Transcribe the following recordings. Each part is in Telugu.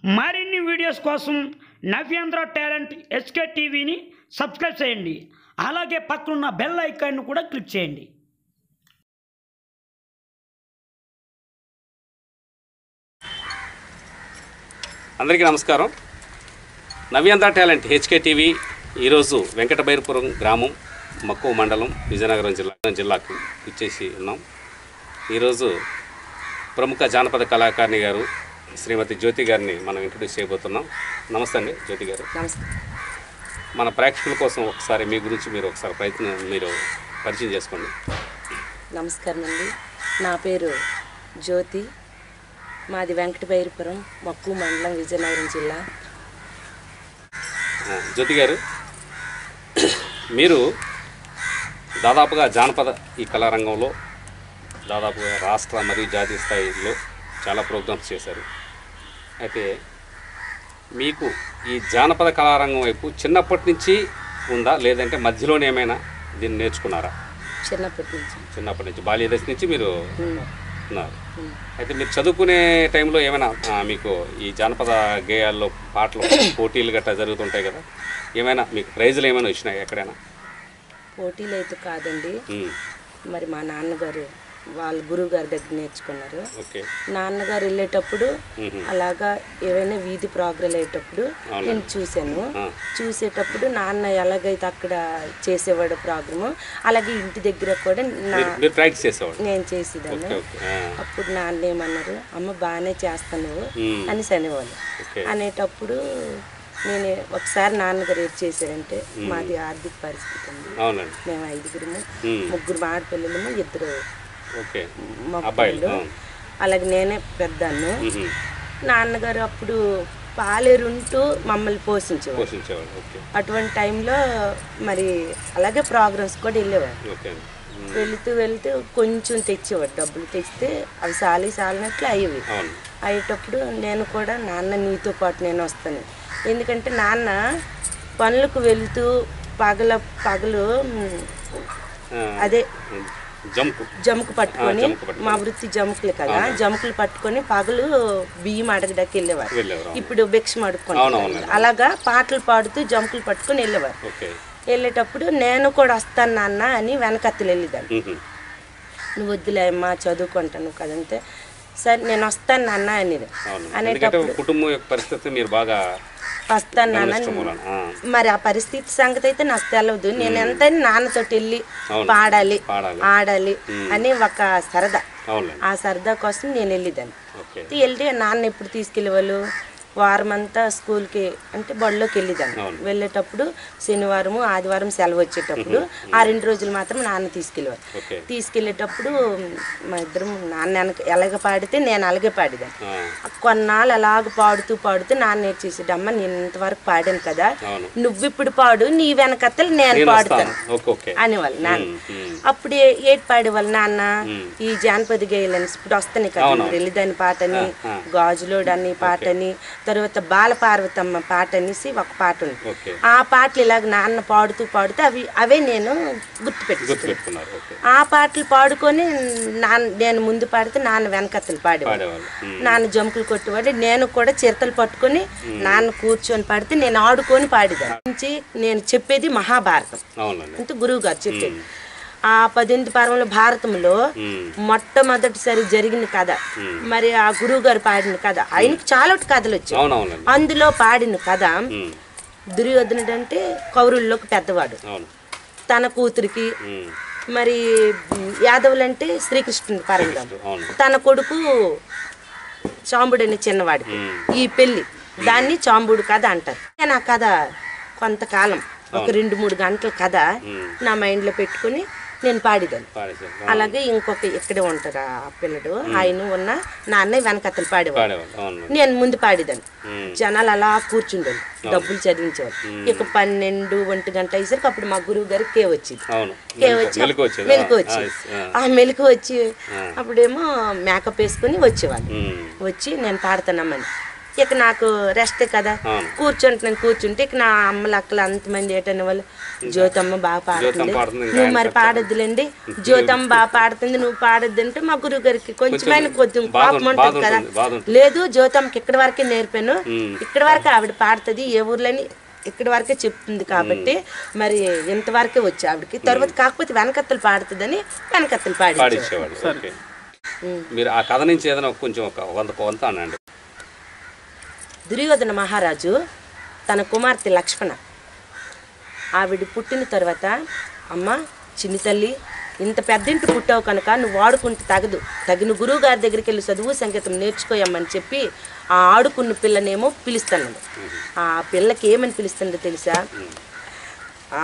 మరిన్ని వీడియోస్ కోసం నవ్యాంధ్ర టాలెంట్ ఎస్కే టీవీని సబ్స్క్రైబ్ చేయండి అలాగే పక్కనున్న బెల్ ఐకాన్ను కూడా క్లిక్ చేయండి అందరికీ నమస్కారం నవ్యాంధ్ర టాలెంట్ హెచ్కే టీవీ ఈరోజు వెంకటబైరపురం గ్రామం మక్కువ మండలం విజయనగరం జిల్లా జిల్లాకు ఇచ్చేసి ఉన్నాం ఈరోజు ప్రముఖ జానపద కళాకారిణి గారు శ్రీమతి జ్యోతి గారిని మనం ఇంట్రడ్యూస్ చేయబోతున్నాం నమస్తే అండి జ్యోతి గారు నమస్తే మన ప్రేక్షకుల కోసం ఒకసారి మీ గురించి మీరు ఒకసారి ప్రయత్నం మీరు పరిచయం చేసుకోండి నమస్కారం అండి నా పేరు జ్యోతి మాది వెంకటబైరపురం మక్కు మండలం విజయనగరం జిల్లా ఆ, జ్యోతి గారు మీరు దాదాపుగా జానపద ఈ కళారంగంలో దాదాపుగా రాష్ట్ర మరియు జాతీయ స్థాయిలో చాలా ప్రోగ్రామ్స్ చేశారు అయితే మీకు ఈ జానపద కళారంగం వైపు చిన్నప్పటి నుంచి ఉందా లేదంటే మధ్యలోనే ఏమైనా దీన్ని నేర్చుకున్నారా చిన్నప్పటి నుంచి చిన్నప్పటి నుంచి బాల్య దశ నుంచి మీరు ఉమ్, ఉన్నారు ఉమ్. అయితే మీరు చదువుకునే టైంలో ఏమైనా ఆ, మీకు ఈ జానపద గేయాల్లో పాటలు పోటీలు గట్రా జరుగుతుంటాయి కదా ఏమైనా మీకు ప్రైజులు ఏమైనా వచ్చినాయి ఎక్కడైనా పోటీలు అయితే కాదండి ఉమ్, మరి మా నాన్నగారు వాళ్ళ గురువు గారి దగ్గర నేర్చుకున్నారు ఓకే నాన్నగారు వెళ్ళేటప్పుడు మ్మ్. అలాగా ఏవైనా వీధి ప్రోగ్రాలు అయ్యేటప్పుడు అవునా? నేను చూశాను ఆ. చూసేటప్పుడు నాన్న ఎలాగైతే అక్కడ చేసేవాడు ప్రోగ్రాము అలాగే ఇంటి దగ్గర కూడా నా మీరు మీరు ప్రాక్టీస్ చేసేవాడు నేను చేసేదాన్ని ఓకే ఓకే ఆ, అప్పుడు నాన్న ఏమన్నారు అమ్మ బాగానే చేస్తాను నువ్వు మ్మ్. అనేసి అనేవాళ్ళు ఓకే అనేటప్పుడు నేను ఒకసారి నాన్నగారు ఏం చేశారంటే మాది ఆర్థిక పరిస్థితి ఉంది అవునండి మేము ఐదుగురము మ్మ్. ముగ్గురు ఆడపిల్లలము ఇద్దరు ఓకే మగ అబ్బాయిలు పిల్లలు. అలాగే నేనే పెద్దాను మ్మ్. నాన్నగారు అప్పుడు పాలేరుంటూ మమ్మల్ని పోషించేవారు పోషించేవాడు ఓకే అటువంటి టైంలో మరి అలాగే ప్రోగ్రామ్స్ కూడా వెళ్ళేవారు ఓకే అండి ఉమ్, వెళుతూ వెళుతూ కొంచెం తెచ్చేవాడు డబ్బులు తెస్తే అవి సాలి సాలినట్లు అయ్యేవి అవును అయ్యేటప్పుడు నేను కూడా నాన్న నీతో పాటు నేను వస్తాను ఎందుకంటే నాన్న పనులకు వెళ్తూ పగల పగలు మ్, ఆ, అదే జంప్ జముకు పట్టుకొని ఆ, జముకు పట్టుకొని. మా వృత్తి జముకులు కదా జముకులు పట్టుకొని పగలు బియ్యం అడగడానికి వెళ్ళేవారు వెళ్ళేవారు ఇప్పుడు భిక్షం అడుక్కుంటారు అవునవును. అలాగా పాటలు పాడుతూ జముకులు పట్టుకొని వెళ్ళేవారు ఓకే వెళ్ళేటప్పుడు నేను కూడా వస్తాను నాన్న అని వెనకత్తులు వెళ్ళేదాన్ని మ్మ్. నువ్వు వద్దులే అమ్మా చదువుకుంటాను కదంటే సరే నేను వస్తాను నాన్న అనేది అవును ఎందుకంటే అనేటప్పుడు కుటుంబం యొక్క పరిస్థితి మీరు బాగా వస్తాను నాన్న గమనించడం మూలన ఆ, మరి ఆ పరిస్థితి సంగతి అయితే నాకు తెలియదు నేను ఎంత నాన్నతోటి వెళ్ళి అవును. పాడాలి పాడాలి ఆడాలి అని ఒక సరదా అవునండి ఆ సరదా కోసం నేను వెళ్ళేదాన్ని ఓకే వెళ్తే నాన్న ఎప్పుడు తీసుకెళ్ళేవాళ్ళు వారం అంతా స్కూల్కి అంటే బడిలోకి వెళ్ళేదాన్ని అవును. వెళ్ళేటప్పుడు శనివారము ఆదివారం సెలవు వచ్చేటప్పుడు ఆ రెండు రోజులు మాత్రం నాన్న తీసుకెళ్ళేవారు ఓకే తీసుకెళ్ళేటప్పుడు మా ఇద్దరం నాన్న వెనక ఎలాగ పాడితే నేను అలాగే పాడేదాన్ని ఆ, కొన్నాళ్ళు అలాగ పాడుతూ పాడుతూ నాన్న నేర్చేసాడు అమ్మ నేను ఇంతవరకు పాడాను కదా అవును నువ్వు ఇప్పుడు పాడు నీ వెనకత్తలు నేను నేను పాడుతాను వస్తాను ఓకే ఓకే అనేవాళ్ళు నాన్న మ్మ్, మ్మ్. అప్పుడు ఏ- ఏటి పాడేవాళ్ళు నాన్న ఈ జానపద గేయాలని ఇప్పుడు వస్తాయి కదా రెల్లిదాని పాటని గాజులోడని పాటని తర్వాత బాలపార్వతమ్మ పాట అనేసి ఒక పాట ఉంది ఓకే ఆ పాటలు ఇలాగ నాన్న పాడుతూ పాడుతూ అవి అవే నేను గుర్తుపెట్టుకున్నాను గుర్తుపెట్టుకున్నారు ఓకే ఆ పాటలు పాడుకొని నాన్న నేను ముందు పాడితే నాన్న వెనకత్తలు పాడేవాడు పాడేవాళ్ళు మ్మ్. నాన్న జంకులు కొట్టేవాడు నేను కూడా చిరతలు పట్టుకొని నాన్న కూర్చొని పాడితే నేను ఆడుకొని పాడేదాన్ని నుంచి నేను చెప్పేది మహాభారతం అవునండి అంటే గురువు గారు చెప్పేది ఆ పద్దెనిమిది పర్వంలో భారతంలో మ్మ్. మొట్టమొదటిసారి జరిగిన కథ మరి ఆ గురువు గారు పాడిన కథ ఆయనకు చాలా కథలు వచ్చాయి అవునవునండి అందులో పాడిన కథ మ్మ్. దుర్యోధనుడు అంటే కౌరుల్లోకి పెద్దవాడు అవును తన కూతురికి మ్మ్. మరి యాదవులంటే శ్రీకృష్ణుడు పరంగా అవును తన కొడుకు చాంబుడు అనే చిన్నవాడికి మ్మ్. ఈ పెళ్లి దాన్ని చాంబుడు కథ అంటారు నేను ఆ కథ కొంతకాలం ఒక రెండు మూడు గంటల కథ మ్మ్. నా మైండ్లో పెట్టుకుని నేను పాడేదాన్ని పాడేశారు అలాగే ఇంకొక ఇక్కడే ఉంటారు ఆ పిల్లడు ఆయన ఉన్న నాన్న వెనకత్తలు పాడేవాడు పాడేవాళ్ళు అవును నేను ముందు పాడేదాన్ని మ్మ్. జనాలు అలా కూర్చుండేది డబ్బులు చదివించేవారు ఇక పన్నెండు ఒంటి గంట అయ్యేసరికి అప్పుడు మా గురువు గారికి కే వచ్చింది అవును కే వచ్చి మెలకు వచ్చేది మెలకు వచ్చి ఆ మెలకు వచ్చి అప్పుడేమో మేకప్ వేసుకుని వచ్చేవాళ్ళు వచ్చి నేను పాడుతున్నామని ఇక నాకు రెస్ట్ కదా అవును. కూర్చుంటున్నాను కూర్చుంటే ఇక నా అమ్మలు అక్కలు అంతమంది ఏటనే వాళ్ళు జ్యోతమ్మ బాగా పాడుతుంది పాడుతుంది, ఇంకా నువ్వు ఆయన మరి పాడొద్దులేండి జ్యోతమ్మ బాగా పాడుతుంది నువ్వు పాడొద్దు అంటే మా గురువు గారికి కొంచెమైన కొద్దిగా బాధ కోపం ఉంటుంది, బాధ ఉంటుంది కదా ఉంటుంది, బాధ ఉంటుంది. లేదు జ్యోతమ్మకి ఇక్కడి వరకే నేర్పాను ఉమ్. ఇక్కడి వరకు ఆవిడ పాడుతుంది ఏ ఊర్లోని ఇక్కడి వరకే చెప్తుంది కాబట్టి మరి ఇంతవరకే వచ్చి ఆవిడకి తర్వాత కాకపోతే వెనకత్తలు పాడుతుందని వెనకత్తలు పాడి పాడించేవాళ్ళు ఓకే మీరు ఆ కథ నుంచి ఏదైనా కొంచెం ఒక వంద వంత అనండి దుర్యోధన మహారాజు తన కుమార్తె లక్ష్మణ ఆవిడ పుట్టిన తర్వాత అమ్మ చిన్ని తల్లి ఇంత పెద్దింటి పుట్టావు కనుక నువ్వు ఆడుకుంటే తగదు తగిన గురువు గారి దగ్గరికి వెళ్ళి చదువు సంగీతం నేర్చుకోయమ్మని చెప్పి ఆ ఆడుకున్న పిల్లనేమో పిలుస్తున్నాడు ఆ పిల్లకి ఏమని పిలుస్తుందో తెలుసా ఆ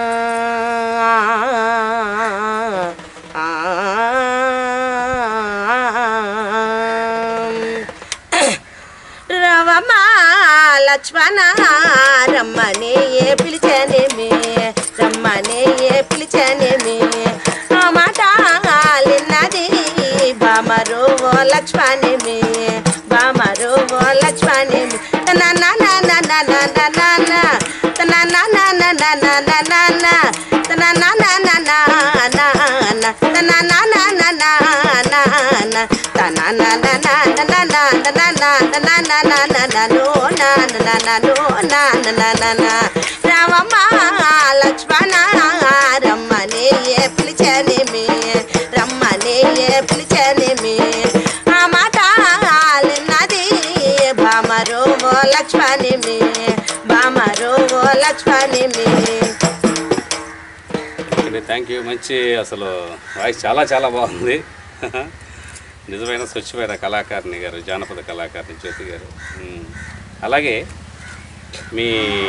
రవమా లక్ష్మణ రమ్మనే ఏ పిలిచానేమి రమ్మనే ఏ పిలిచానేమి ఆ మాట లిన్నది బామరు ఓ లక్ష్మణేమి బామరు ఓ లక్ష్మణేమి నా నా నా నా నా నా నా నా నా తన నా నా నా నా నా నా నా నా తన నా నా నా నా నా నా తన నా నా నా నా నా నా తన నా నా నా నా నా నా నా నా నా నా నా నా నా నో నా నా నా నో నా నా నా నా రామమ్మ లక్ష్మణ రమ్మనే ఏ పిలిచానేమి రమ్మనే ఏ పిలిచానేమి ఆ మాట ఆలిన్నది బామరో ఓ లక్ష్మణేమి బామరో ఓ లక్ష్మణేమి థ్యాంక్ యూ మంచి అసలు వాయిస్ చాలా చాలా బాగుంది నిజమైన స్వచ్ఛమైన కళాకారిణి గారు జానపద కళాకారిణి జ్యోతి గారు ఉమ్. అలాగే మీ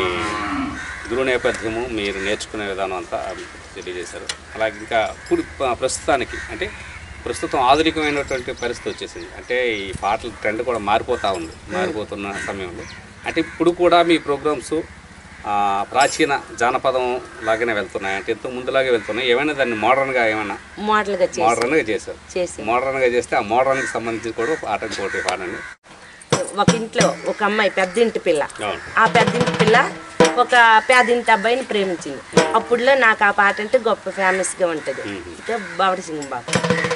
గురు నేపథ్యము మీరు నేర్చుకునే విధానం అంతా తెలియజేశారు అలాగే ఇంకా ఇప్పుడు ప- ప్రస్తుతానికి అంటే ప్రస్తుతం ఆధునికమైనటువంటి పరిస్థితి వచ్చేసింది అంటే ఈ పాటల ట్రెండ్ కూడా మారిపోతూ ఉంది మారిపోతున్న సమయంలో అంటే ఇప్పుడు కూడా మీ ప్రోగ్రామ్స్ ప్రాచీన జానపదం లాగానే వెళ్తున్నాయి అంటే ఎంతో ముందులాగే వెళ్తున్నాయి ఏమైనా దాన్ని మోడర్న్గా ఏమైనా మోడల్గా చేసి మోడర్న్గా చేశారు చేసి మోడర్న్గా చేస్తే ఆ మోడర్న్కి సంబంధించి కూడా పాట ఇంకోటి పాడండి ఒక ఇంట్లో ఒక అమ్మాయి పెద్దింటి పిల్ల అవును ఆ పెద్దింటి పిల్ల ఒక పేదింటి అబ్బాయిని ప్రేమించింది అప్పుడులో నాకు ఆ పాట అంటే గొప్ప ఫేమస్గా ఉంటుంది అంటే బవడ సింగం బాబు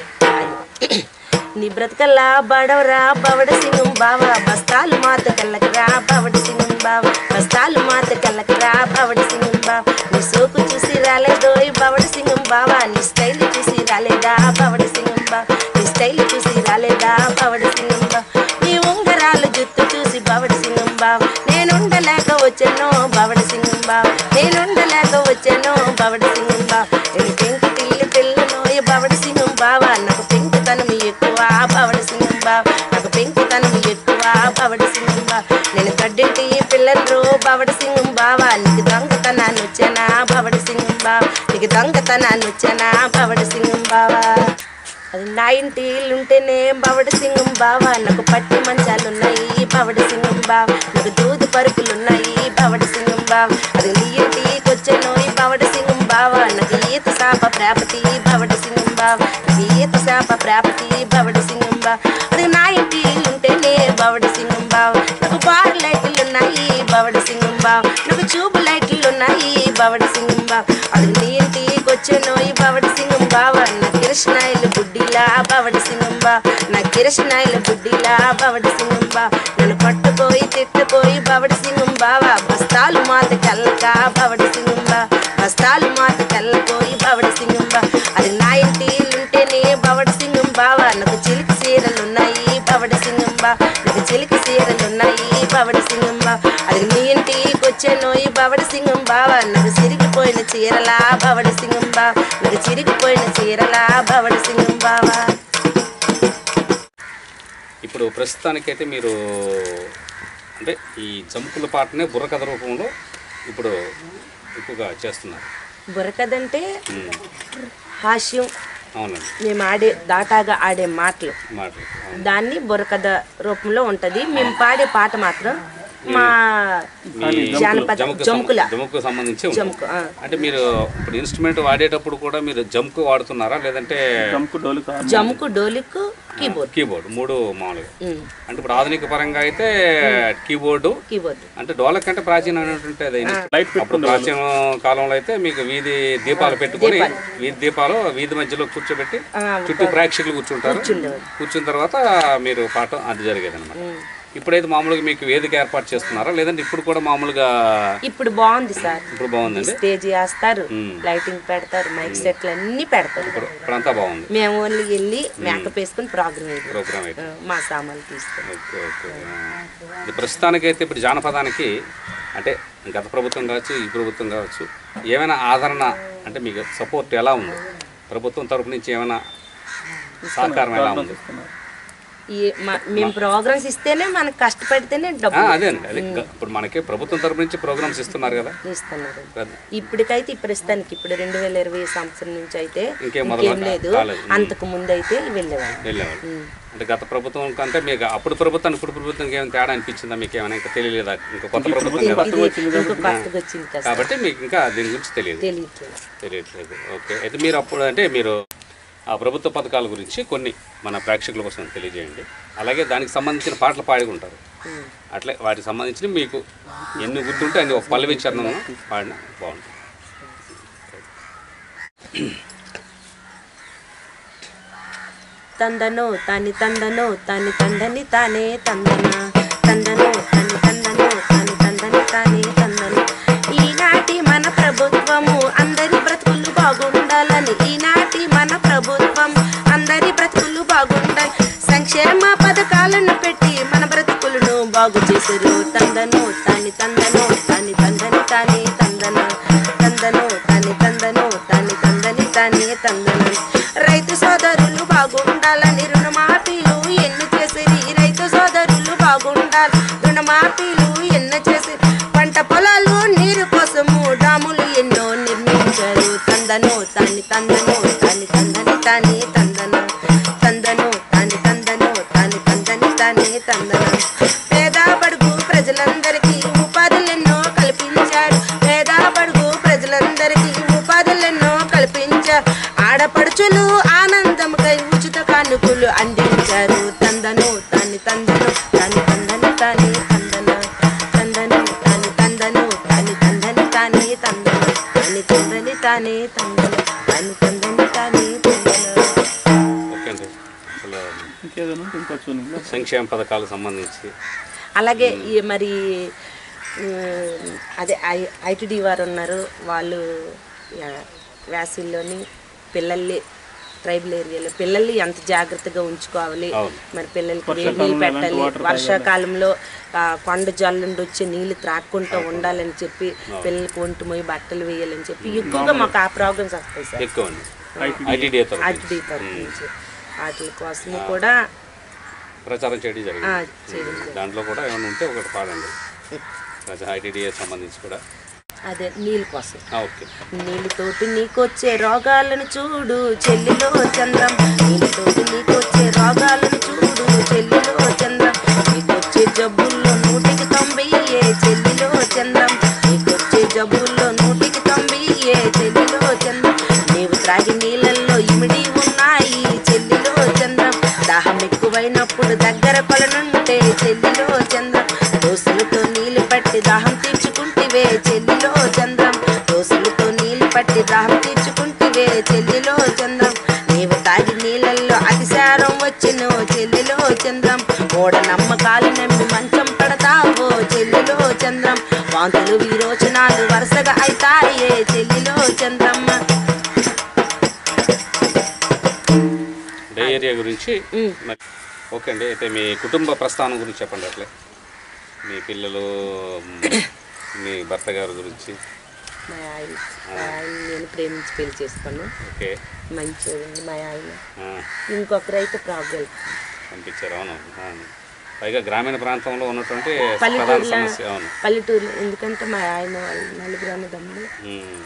అది. నీ బ్రతకల్లా బడవరా బవడ సింగం బావ బస్తాలు మాత కల్లకరా బవడ సింగం బావ బస్తాలు మాత కల్లకరా బవడ సింగం బావ నీ సోకు చూసి రాలేదోయ్ బవడ సింగం బావ నీ స్టైల్ చూసి రాలేదా బవడ సింగం బావ నీ స్టైల్ చూసి రాలేదా బవడ సింగం బావ నీ ఉంగరాలు జుత్తు చూసి బవడ సింగం బావ నేనుండలేక వచ్చాను బవడ సింగం బావ నేనుండలేక వచ్చాను బవడ సింగం బావ నేను పెంకు పిల్లి పిల్లను బవడ సింగం బావ నాకు పెంకుతనం ఎక్కువ బవడ సింగం బావ నాకు పెంకుతనం ఎక్కువ బవడ సింగం బావ నేను గడ్డింటి పిల్లలు బవడ సింగం బావ నీకు దొంగతనాన్ని వచ్చానా బవడ సింగం బావ నీకు దొంగతనాన్ని వచ్చానా బవడ సింగం బావా అది నా ఇంటి ఉంటేనే బవడ సింగం బావ నాకు పట్టి మంచాలు ఉన్నాయి బవడ సింగం బావ నాకు దూది పరుపులు ఉన్నాయి బవడ సింగం బావ అది నీ ఇంటికి వచ్చాను ఈ బవడ సింగం బావ నాకు ఈత శాప ప్రాపతి బవడ సింగం బావ నాకు ఈత శాప ప్రాపతి బవడ సింగం బావ అది నా ఇంటి ఉంటేనే బవడ సింగం బావ నాకు బార్ లైట్లు ఉన్నాయి బవడ సింగం బావ నాకు చూపు లైట్లు ఉన్నాయి బవడ సింగం బావ అది నీ ఇంటికి వచ్చాను ఈ బవడ సింగం బావ నా కిరసనాయిలు బుడ్డిలా బవడ సింగం బా నా కిరసనాయిలు బుడ్డిలా బవడ సింగం బా నన్ను పట్టుకోయి తిట్టుకోయి బవడ సింగం బావా బస్తాలు మాత కల్లక బవడ సింగం బా బస్తాలు మాత కల్లకోయి బవడ సింగం బా అది నా ఇంటి ఉంటేనే బవడ సింగం బావా నాకు చిలికి చీరలు ఉన్నాయి బవడ సింగం బా నాకు చిలికి చీరలు ఉన్నాయి బవడ సింగం బా అది నీ ఇంటికి వచ్చాను ఈ బవడ సింగం బావా నాకు సిరిగిపోయిన చీరలా బవడ సింగం బా నాకు చిరిగిపోయిన చీరలా బవడ సింగం బావా ఇప్పుడు ప్రస్తుతానికైతే మీరు అంటే ఈ జంపుల పాటనే బుర్రకథ రూపంలో ఇప్పుడు ఎక్కువగా చేస్తున్నారు బుర్రకథంటే ఉమ్. హాస్యం అవునండి మేము ఆడే దాటాగా ఆడే మాటలు మాటలు అవును. దాన్ని బుర్రకథ రూపంలో ఉంటుంది మేము పాడే పాట మాత్రం మా మీ జానపద జముకు జముకుల జముకు సంబంధించి ఉంటుంది. జముకు ఆ. అంటే మీరు ఇప్పుడు ఇన్స్ట్రుమెంట్ వాడేటప్పుడు కూడా మీరు జంకు వాడుతున్నారా లేదంటే జంకు డోలు కాదు జముకు డోలికు కీబోర్డ్ కీబోర్డ్ మూడు మామూలుగా ఉమ్, అంటే ఇప్పుడు ఆధునిక పరంగా అయితే కీబోర్డు కీబోర్డ్ అంటే డోలక్ అంటే ప్రాచీనమైనటువంటి అది లైట్ అప్పుడు ప్రాచీన కాలంలో అయితే మీకు వీధి దీపాలు పెట్టుకొని వీధి దీపాలు వీధి మధ్యలో కూర్చోబెట్టి ఆ, చుట్టూ ప్రేక్షకులు కూర్చుంటారు కూర్చుండేవారు. కూర్చున్న తర్వాత మీరు పాట అది జరిగేది అనమాట ఇప్పుడైతే మామూలుగా మీకు వేదిక ఏర్పాటు చేస్తున్నారా లేదంటే ఇప్పుడు కూడా మామూలుగా ఇప్పుడు బాగుంది సార్ ఇప్పుడు బాగుందండి స్టేజ్ వేస్తారు ఉమ్. లైటింగ్ పెడతారు మైక్ సెట్లు అన్ని పెడతారు ఇప్పుడంతా బాగుంది మేము ఓన్లీ వెళ్ళి మేకప్ వేసుకుని ప్రోగ్రామ్ వేయాలి ప్రోగ్రామ్ అయితే మా సామాన్లు తీసుకొని ఓకే ఓకే ఆ. ఇది ప్రస్తుతానికైతే ఇప్పుడు జానపదానికి అంటే గత ప్రభుత్వం కావచ్చు ఈ ప్రభుత్వం కావచ్చు ఏమైనా ఆదరణ అంటే మీకు సపోర్ట్ ఎలా ఉంది ప్రభుత్వం తరపు నుంచి ఏమైనా సహకారం ఎలా ఉంది ఈ మా- మేము ప్రోగ్రామ్స్ ఇస్తేనే మనకు కష్టపడితేనే ఆ, డబ్బు అదే అండి అదే గ- ఇప్పుడు మనకి ప్రభుత్వం తరపు నుంచి ప్రోగ్రామ్స్ ఇస్తున్నారు కదా ఇస్తున్నారు కదా. ఇప్పటికైతే ఈ ప్రస్తుతానికి ఇప్పుడు రెండు వేల ఇరవై సంవత్సరం నుంచి అయితే ఇంకేం మొదలు ఇంకేం లేదు కాలేదు. అంతకు ముందు అయితే వెళ్ళేవాళ్ళం వెళ్ళేవాళ్ళు ఉమ్. అంటే గత ప్రభుత్వం కంటే మీకు అప్పుడు ప్రభుత్వం ఇప్పుడు ప్రభుత్వంకి ఏమైనా తేడా అనిపించిందా మీకు ఏమైనా ఇంకా తెలియలేదా ఇంకా కొత్త ప్రభుత్వం కదా కొత్తగా ఇది ఇంకో కొత్తగా వచ్చింది కదా కాబట్టి మీకు ఇంకా దీని గురించి తెలియదు తెలియట్లేదు తెలియట్లేదు ఓకే అయితే మీరు అప్పుడు అంటే మీరు ఆ ప్రభుత్వ పథకాల గురించి కొన్ని మన ప్రేక్షకుల కోసం తెలియజేయండి అలాగే దానికి సంబంధించిన పాటలు పాడి ఉంటారు అట్లే వాటికి సంబంధించిన మీకు ఎన్ని గుర్తుంటే అన్ని ఒక పల్లవి చరణం పాడిన బాగుంటుంది తందనో తాని తందనో తాని తందని తానే తందన తందనో తాని తందనో తాని తందని తానే తందన ఈనాటి మన ప్రభుత్వము అందరి బ్రతుకులు బాగుండాలని ఈనాటి మన ప్రభుత్వం అందరి బ్రతుకులు బాగుండాలి సంక్షేమ పథకాలను పెట్టి మన బ్రతుకులను బాగు చేశారు తందనో తాని తందనో తాని తందని తానే తందన తందనో తాని తందనో తాని తందని తానే తందన రైతు సోదరులు బాగుండాలని రుణమాఫీలు ఎన్ని చేసేది రైతు సోదరులు బాగుండాలి రుణమాఫీలు ఎన్నో చేసి పంట పొలాలు నీరు కోసము డాములు ఎన్నో నిర్మించారు తందనో తాని తందనో తాని తందని తాని తందన తందనో తాని తందనో తాని తందని తాని తందన పేద బడుగు ప్రజలందరికీ ఉపాధులెన్నో కల్పించారు పేద బడుగు ప్రజలందరికీ ఉపాధులెన్నో కల్పించారు ఆడపడుచులు ఆనందముకై ఉచిత కానుకలు అందించారు తందను తాని తందను తాని తందని తాని తందన తందను తాని తందను తాని తందని తాని తందన తాని తందని తాని తందన తాని తందని తాని తందన ఓకే అండి అసలు ఇంకేదైనా ఉంటే ఇంకో చూడండి సంక్షేమ పథకాలకు సంబంధించి అలాగే ఈ మరి ఉమ్, అదే ఐ ఐటీడీ వారు ఉన్నారు వాళ్ళు యా- వేసవిలోని పిల్లల్ని ట్రైబల్ ఏరియాలో పిల్లల్ని ఎంత జాగ్రత్తగా ఉంచుకోవాలి అవును. మరి పిల్లలకి వేడి నీళ్ళు పెట్టాలి వర్షాకాలంలో ఆ, కొండ జల్లుండి వచ్చే నీళ్ళు త్రాక్కుంటూ ఉండాలని చెప్పి పిల్లలకి ఒంటి మొయ్యి బట్టలు వేయాలని చెప్పి ఎక్కువగా మాకు ఆ ప్రోగ్రామ్స్ వస్తాయి సార్ ఎక్కువ అండి ఐటీడీ తరపు ఐటీడీ తరఫు నుంచి వాటి కోసం కూడా ప్రచారం చేయడం ఆ, జరిగింది చేయడం జరిగింది. దాంట్లో కూడా ఏమైనా ఉంటే ఒకటి పాడండి ఐటీడీ సంబంధించి కూడా అదే నీళ్ళ కోసం ఆ, ఓకే నీళ్ళతోటి నీకొచ్చే రోగాలను చూడు చెల్లిలో చంద్రం నీళ్ళతోటి నీకొచ్చే రోగాలను చూడు చెల్లిలో చంద్రం నీకొచ్చే జబ్బుల్లో నూటికి తొంభై ఏ చెల్లిలో చంద్రం నీకొచ్చే జబ్బుల్లో నూటికి తొంభై ఏ చెల్లిలో చంద్రం నీవు త్రాగి నీళ్ళల్లో ఇమిడి ఉన్నాయి చెల్లిలో చంద్రం దాహం ఎక్కువైనప్పుడు దగ్గర కొలనుంటే చెల్లిలో చంద్రం దోసులతో నీళ్లు పట్టి దాహం తీర్చుకుంటివే చెల్లిలో చంద్రం దోసులతో నీళ్లు పట్టి దాహం తీర్చుకుంటివే చెల్లిలో చంద్రం నీవు తాగి నీళ్ళల్లో అతిసారం వచ్చిన చెల్లిలో చంద్రం మూఢ నమ్మకాలు నమ్మి మంచం పడతావో చెల్లిలో చంద్రం వాంతులు విరోచనాలు వరుసగా అయితాయే చెల్లిలో చంద్రమ్మ డే ఏరియా గురించి ఉమ్. మరి ఓకే అండి అయితే మీ కుటుంబ ప్రస్థానం గురించి చెప్పండి అట్లే మీ పిల్లలు మ్, మీ భర్త గారి గురించి మా ఆయన మా ఆయన నేను ప్రేమించి పెళ్లి చేసుకున్నాను ఓకే మంచిగా మా ఆయన ఆ, ఇంకొకరైతే ప్రాబ్లం పంపించారు అవును అవును. పైగా గ్రామీణ ప్రాంతంలో ఉన్నటువంటి ప్రధాన పల్లెటూరులో సమస్య అవును పల్లెటూరులో ఎందుకంటే మా ఆయన వాళ్ళు నలుగురు అన్నదమ్ములు మ్,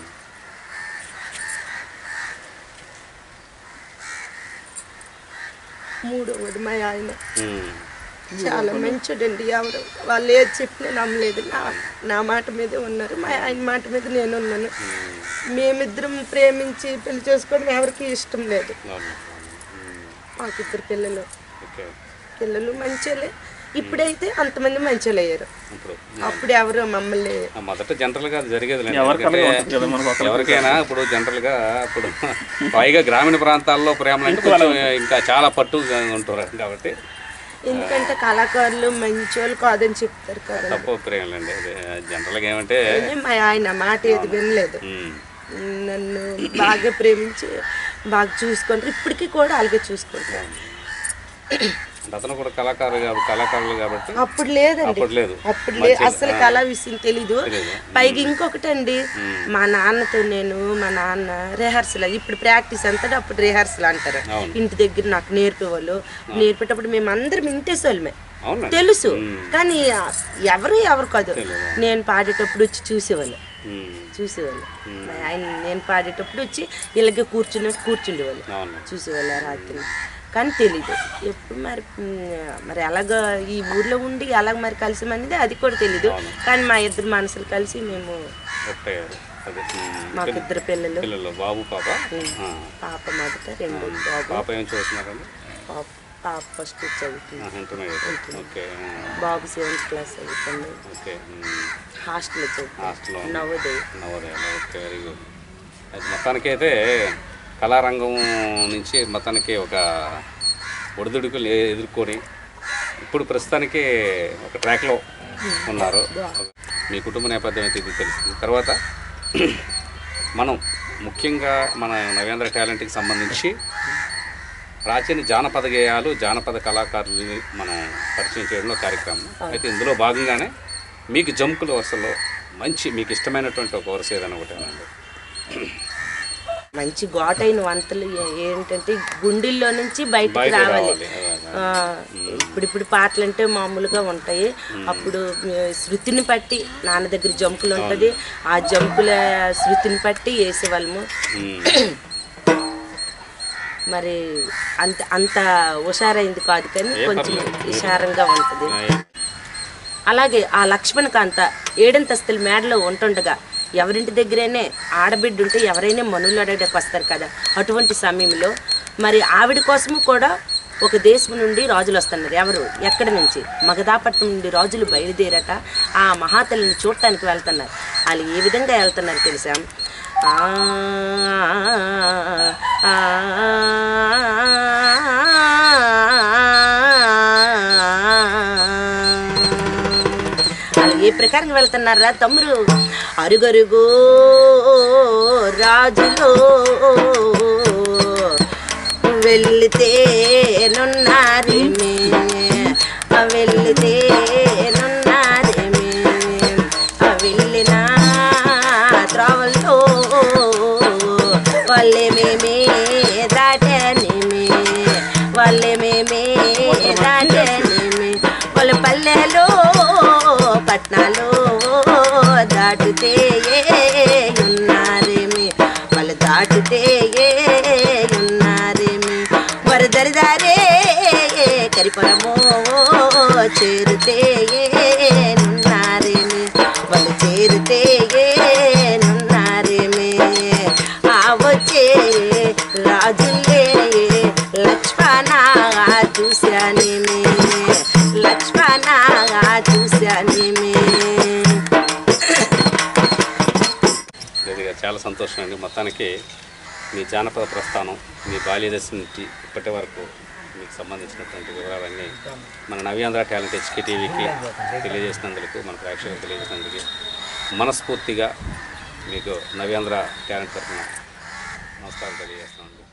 మూడవది మా ఆయన మ్. చాలా మంచోడండి ఎవరు వాళ్ళు ఏది చెప్పినా నమ్మలేదు నా నా మాట మీదే ఉన్నారు మా ఆయన మాట మీద నేను ఉన్నాను మేమిద్దరం ప్రేమించి పెళ్లి చేసుకోవడం ఎవరికి ఇష్టం లేదు అవును మాకు ఇద్దరు పిల్లలు ఓకే పిల్లలు మంచోలే ఇప్పుడైతే అంతమంది మంచోళ్ళు అయ్యారు ఇప్పుడు అప్పుడు ఎవరు మమ్మల్ని ఆ మొదట జనరల్గా అది జరిగేది లేదు. ఎవరికి ఎందుకంటే అలాగే ఉంటుంది కదా మనకు ఒకరికి ఎవరికైనా ఇప్పుడు జనరల్గా ఇప్పుడు పైగా గ్రామీణ ప్రాంతాల్లో ప్రేమలు అంటే కొంచెం ఇంకా చాలా పట్టుగా ఉంటారు కాబట్టి ఎందుకంటే కళాకారులు మంచోళ్ళు కాదని చెప్తారు కదా తప్పు ప్రేమలండి అది జనరల్గా ఏమంటే మా ఆయన మాట ఏది వినలేదు ఉమ్, నన్ను బాగా ప్రేమించి బాగా చూసుకుంటారు ఇప్పటికీ కూడా అలాగే చూసుకుంటారు అంటే అతను కూడా కళాకారు కాబ- కళాకారులు కాబట్టి అప్పుడు లేదండి అప్పుడు లేదు అప్పుడు లేదు అసలు కళా విషయం తెలీదు తెలీదు. పైగా ఇంకొకటి అండి మా నాన్నతో నేను మా నాన్న రిహార్సల్ ఇప్పుడు ప్రాక్టీస్ అంతటా అప్పుడు రిహార్సల్ అంటారు అవును. ఇంటి దగ్గర నాకు నేర్పేవాళ్ళు నేర్పేటప్పుడు మేము అందరం ఇంటేసోళ్ళమే అవునండి తెలుసు ఉమ్, కానీ ఎవరు ఎవరు కాదు తెలీదు. నేను పాడేటప్పుడు వచ్చి చూసేవాళ్ళు ఉమ్, చూసేవాళ్ళు మా ఆయన నేను పాడేటప్పుడు వచ్చి ఇలాగే కూర్చుని కూర్చుండేవాళ్ళు అవును చూసేవాళ్ళు ఆ రాత్రి కానీ తెలీదు ఎప్పుడు మరి మ్, మరి అలాగ ఈ ఊర్లో ఉండి అలాగ మరి కలిసి అనేది అది కూడా తెలీదు కానీ మా ఇద్దరు మనసులు కలిసి మేము ఒకటే అదే ఉమ్, మాకు ఇద్దరు పిల్లలు పిల్లలు బాబు పాప ఆ, పాప మొదట రెండో బాబు పాప ఏం చూస్తున్నారండి పాప పాప ఫస్ట్ చదువుతుంది ఇంటర్మీడియట్ ఓకే ఆ, బాబు సెవెంత్ క్లాస్ చదువుతుంది ఓకే ఉమ్, హాస్టల్లో చదువుతుంది హాస్టల్లో నవోదయ నవోదయాలు ఓకే వెరీ గుడ్ అది మొత్తానికి అయితే కళారంగం నుంచి మొత్తానికి ఒక ఒడిదుడుకులు ఎ- ఎదుర్కొని ఇప్పుడు ప్రస్తుతానికి ఒక ట్రాక్లో ఉన్నారు మీ కుటుంబ నేపథ్యం అయితే ఇది తెలుస్తుంది తర్వాత మనం ముఖ్యంగా మన నవేంద్ర టాలెంట్కి సంబంధించి ప్రాచీన జానపద గేయాలు జానపద కళాకారులని మనం పరిచయం చేయడంలో కార్యక్రమం అయితే ఇందులో భాగంగానే మీకు జంకుల వరుసలో మంచి మీకు ఇష్టమైనటువంటి ఒక వరుస ఏదైనా ఒకటి అనండి మంచి ఘాటైన వంటలు ఏ- ఏంటంటే గుండెల్లో నుంచి బయటకు బయట రావాలి రావాలి అదే, అదే. ఆ, ఇప్పుడు ఇప్పుడు పాటలు అంటే మామూలుగా ఉంటాయి అప్పుడు ఆ, శృతిని బట్టి నాన్న దగ్గర జంకులు ఉంటుంది ఆ జంకుల శృతిని బట్టి వేసేవాళ్ళము ఉమ్, మరి అంత అంత హుషారైంది కాదు కానీ కొంచెం హుషారంగా ఉంటుంది అలాగే ఆ లక్ష్మణకాంత ఏడంతస్తుల మేడలో ఉంటుండగా ఎవరింటి దగ్గరైనా ఆడబిడ్డ ఉంటే ఎవరైనా మనులు అడగడానికి వస్తారు కదా అటువంటి సమయంలో మరి ఆవిడ కోసము కూడా ఒక దేశం నుండి రాజులు వస్తున్నారు ఎవరు ఎక్కడి నుంచి మగధాపట్నం నుండి రాజులు బయలుదేరట ఆ మహాతల్లిని చూడటానికి వెళ్తున్నారు వాళ్ళు ఏ విధంగా వెళ్తున్నారు తెలుసా ఆ, ఆ, వాళ్ళు ఏ ప్రకారంగా వెళ్తున్నారా తమ్ముడు అరుగరుగో రాజులో వెళ్తే నున్నారేమి వెళ్తే నున్నారేమి వెళ్ళిన త్రావల్లో వాళ్ళే మేమే దాటనేమి వాళ్ళే మేమే దాటనేమి వాళ్ళ పల్లెలో పట్నాలు దాటితే ఉన్నారేమి వాళ్ళు దాటితే ఉన్నారేమి వరదరిదారే కరిపరమో చేరితే ఉన్నారేమి వాళ్ళు చేరితే నున్నారేమి ఆ వచ్చే రాజులే లక్ష్మణ చూశానేమి లక్ష్మణ చూశానేమి ఇది చాలా సంతోషం అండి మొత్తానికి మీ జానపద ప్రస్థానం మీ బాల్యదశ నుంచి ఇప్పటి వరకు మీకు సంబంధించినటువంటి వివరాలన్నీ మన నవ్యాంధ్ర టాలెంట్ హెచ్కే టీవీకి తెలియజేసినందుకు మన ప్రేక్షకులకు తెలియజేసినందుకు మనస్ఫూర్తిగా మీకు నవ్యాంధ్ర టాలెంట్ తరఫున నమస్కారం తెలియజేస్తున్నాను